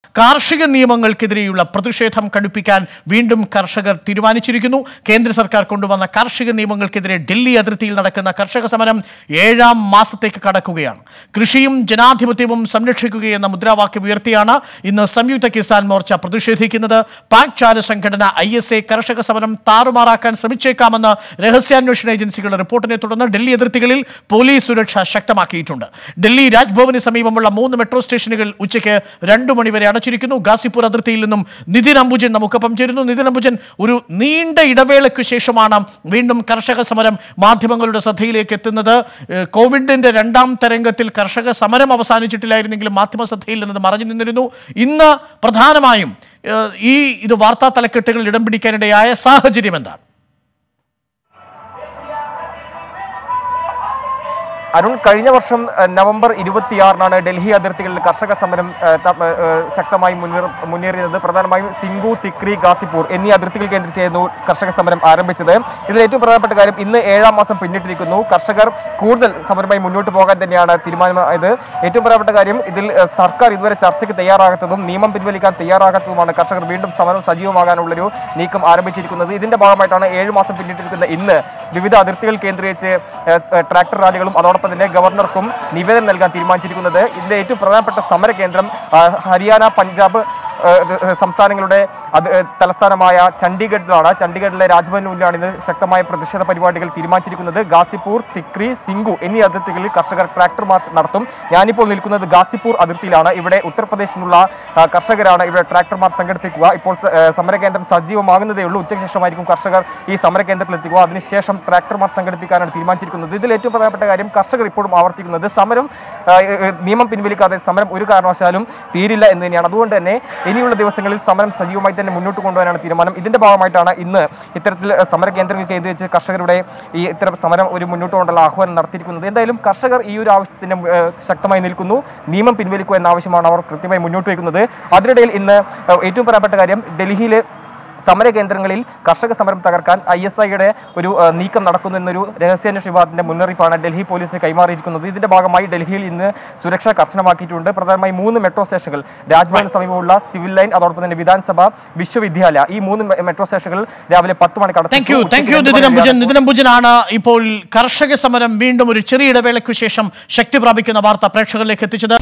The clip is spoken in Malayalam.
കാർഷിക നിയമങ്ങൾക്കെതിരെയുള്ള പ്രതിഷേധം കടുപ്പിക്കാൻ വീണ്ടും കർഷകർ തീരുമാനിച്ചിരിക്കുന്നു കേന്ദ്ര സർക്കാർ കൊണ്ടുവന്ന കാർഷിക നിയമങ്ങൾക്കെതിരെ ഡൽഹി അതിർത്തിയിൽ നടക്കുന്ന കർഷക സമരം ഏഴാം മാസത്തേക്ക് കടക്കുകയാണ് കൃഷിയും ജനാധിപത്യവും സംരക്ഷിക്കുകയെന്ന മുദ്രാവാക്യം ഉയർത്തിയാണ് ഇന്ന് സംയുക്ത കിസാൻ മോർച്ച പ്രതിഷേധിക്കുന്നത് പാക് ചാര സംഘടന ഐ എസ് എ കർഷക സമരം താറുമാറാക്കാൻ ശ്രമിച്ചേക്കാമെന്ന് രഹസ്യാന്വേഷണ ഏജൻസികളുടെ റിപ്പോർട്ടിനെ തുടർന്ന് ഡൽഹി അതിർത്തികളിൽ പോലീസ് സുരക്ഷ ശക്തമാക്കിയിട്ടുണ്ട് ഡൽഹി രാജ്ഭവന് സമീപമുള്ള മൂന്ന് മെട്രോ സ്റ്റേഷനുകൾ ഉച്ചയ്ക്ക് രണ്ടു മണിവരെ അടച്ചിരിക്കുന്നു ഗാസിപൂർ അതിർത്തിയിൽ നിന്നും നിതിൻ അംബുജൻ നമുക്കൊപ്പം ചേരുന്നു നിതിൻ അംബുജൻ ഒരു നീണ്ട ഇടവേളയ്ക്ക് ശേഷമാണ് വീണ്ടും കർഷക സമരം മാധ്യമങ്ങളുടെ ശ്രദ്ധയിലേക്ക് എത്തുന്നത് ഏഹ് കോവിഡിന്റെ രണ്ടാം തരംഗത്തിൽ കർഷക സമരം അവസാനിച്ചിട്ടില്ലായിരുന്നെങ്കിലും മാധ്യമ ശ്രദ്ധയിൽ നിന്നത് മറഞ്ഞു നിന്നിരുന്നു ഇന്ന് പ്രധാനമായും ഏഹ് ഈ ഇത് വാർത്താ തലക്കെട്ടുകളിൽ ഇടം പിടിക്കാനിടയായ സാഹചര്യം എന്താണ് അരുൺ കഴിഞ്ഞ വർഷം ഏഹ്, നവംബർ ഇരുപത്തിയാറിനാണ് ഡൽഹി അതിർത്തികളിൽ കർഷക സമരം ഏഹ്, ത- ഏഹ്, ശക്തമായി മുന്നേർ മുന്നേറിയത് പ്രധാനമായും സിംഗു തിക്രി ഗാസിപൂർ എന്നീ അതിർത്തികൾ കേന്ദ്രീകരിച്ചായിരുന്നു കർഷക സമരം ആരംഭിച്ചത് ഇതിൽ ഏറ്റവും പ്രധാനപ്പെട്ട കാര്യം ഇന്ന് ഏഴാം മാസം പിന്നിട്ടിരിക്കുന്നു കർഷകർ കൂടുതൽ സമരമായി മുന്നോട്ട് പോകാൻ തന്നെയാണ് തീരുമാനമായത് ഏറ്റവും പ്രധാനപ്പെട്ട കാര്യം ഇതിൽ ഏഹ്, സർക്കാർ ഇതുവരെ ചർച്ചയ്ക്ക് തയ്യാറാകാത്തതും നിയമം പിൻവലിക്കാൻ തയ്യാറാകാത്തതുമാണ് കർഷകർ വീണ്ടും സമരം സജീവമാകാനുള്ളൊരു നീക്കം ആരംഭിച്ചിരിക്കുന്നത് ഇതിന്റെ ഭാഗമായിട്ടാണ് ഏഴ് മാസം പിന്നിട്ടിരിക്കുന്ന ഇന്ന് വിവിധ അതിർത്തികൾ കേന്ദ്രീകരിച്ച് ഏഹ്, സ്- ട്രാക്ടർ റാലികളും അതോടൊപ്പം തന്നെ ഗവർണർക്കും നിവേദനം നൽകാൻ തീരുമാനിച്ചിരിക്കുന്നത് ഇതിന്റെ ഏറ്റവും പ്രധാനപ്പെട്ട സമര കേന്ദ്രം ആ, ഹരിയാന പഞ്ചാബ് ഏഹ്, ഇത്, ഏഹ്, സംസ്ഥാനങ്ങളുടെ അത് ഏഹ്, തലസ്ഥാനമായ ചണ്ഡീഗഡിലാണ് ചണ്ഡീഗഡിലെ രാജ്ഭവന് മുന്നിലാണ് ഇന്ന് ശക്തമായ പ്രതിഷേധ പരിപാടികൾ തീരുമാനിച്ചിരിക്കുന്നത് ഗാസിപൂർ തിക്രി സിംഗു എന്നീ അതിർത്തികളിൽ കർഷകർ ട്രാക്ടർ മാർച്ച് നടത്തും ഞാനിപ്പോൾ നിൽക്കുന്നത് ഗാസിപൂർ അതിർത്തിയിലാണ് ഇവിടെ ഉത്തർപ്രദേശിൽ നിന്നുള്ള ആ, കർഷകരാണ് ഇവിടെ ട്രാക്ടർ മാർച്ച് സംഘടിപ്പിക്കുക ഇപ്പോൾ സ- ഏഹ്, സമരകേന്ദ്രം സജീവമാകുന്നതേ ഉള്ളൂ ഉച്ചയ്ക്ക് ശേഷമായിരിക്കും കർഷകർ ഈ സമരകേന്ദ്രത്തിൽ എത്തിക്കുക അതിനുശേഷം ട്രാക്ടർ മാർച്ച് സംഘടിപ്പിക്കാനാണ് തീരുമാനിച്ചിരിക്കുന്നത് ഇതിൽ ഏറ്റവും പ്രധാനപ്പെട്ട കാര്യം കർഷകർ ഇപ്പോഴും ആവർത്തിക്കുന്നത് സമരം ആ, ഏഹ്, നിയമം പിൻവലിക്കാതെ സമരം ഒരു കാരണവശാലും തീരില്ല എന്ന് തന്നെയാണ് അതുകൊണ്ട് തന്നെ ഇനിയുള്ള ദിവസങ്ങളിൽ സമരം സജീവമായി തന്നെ മുന്നോട്ട് കൊണ്ടുപോകാനാണ് തീരുമാനം ഇതിന്റെ ഭാഗമായിട്ടാണ് ഇന്ന് ഇത്തരത്തിൽ ഏഹ്, സമര കേന്ദ്രങ്ങൾ കേന്ദ്രീകരിച്ച് കർഷകരുടെ ഈ ഇത്തരം സമരം ഒരു മുന്നോട്ട് കൊണ്ടുള്ള ആഹ്വാനം നടത്തിയിരിക്കുന്നത് എന്തായാലും കർഷകർ ഈ ഒരു ആവശ്യത്തിന് ഏഹ്, ശക്തമായി നിൽക്കുന്നു നിയമം പിൻവലിക്കുക എന്ന ആവശ്യമാണ് അവർ കൃത്യമായി മുന്നോട്ട് വയ്ക്കുന്നത് അതിനിടയിൽ ഇന്ന് ഏഹ്, ഏറ്റവും പ്രധാനപ്പെട്ട കാര്യം ഡൽഹിയിലെ സമര കേന്ദ്രങ്ങളിൽ കർഷക സമരം തകർക്കാൻ ഐ എസ് ഐയുടെ ഒരു ഏഹ്, നീക്കം നടക്കുന്നു എന്നൊരു രഹസ്യാന്വേഷണ വിഭാഗത്തിന്റെ മുന്നറിയിപ്പാണ് ഡൽഹി പോലീസ് കൈമാറിയിരിക്കുന്നത് ഇതിന്റെ ഭാഗമായി ഡൽഹിയിൽ ഇന്ന് സുരക്ഷ കർശനമാക്കിയിട്ടുണ്ട് പ്രധാനമായി മൂന്ന് മെട്രോ സ്റ്റേഷനുകൾ രാജ്ഭവന് സമീപമുള്ള സിവിൽ ലൈൻ അതോടൊപ്പം തന്നെ വിധാൻസഭ വിശ്വവിദ്യാലയ ഈ മൂന്ന് മെ- മെട്രോ സ്റ്റേഷനുകൾ രാവിലെ പത്ത് മണിക്ക് അടച്ചിട്ടു. താങ്ക് യു ഉച്ചയ്ക്ക് താങ്ക് യു രണ്ട് നിതിൻ മണി അംബുജൻ വരെയാണ് നിതിൻ അംബുജനാണ് ഇപ്പോൾ കർഷക സമരം വീണ്ടും ഒരു ചെറിയ ഇടവേളയ്ക്കു ശേഷം ശക്തി പ്രാപിക്കുന്ന വാർത്ത പ്രേക്ഷകരിലേക്ക് എത്തിച്ചത്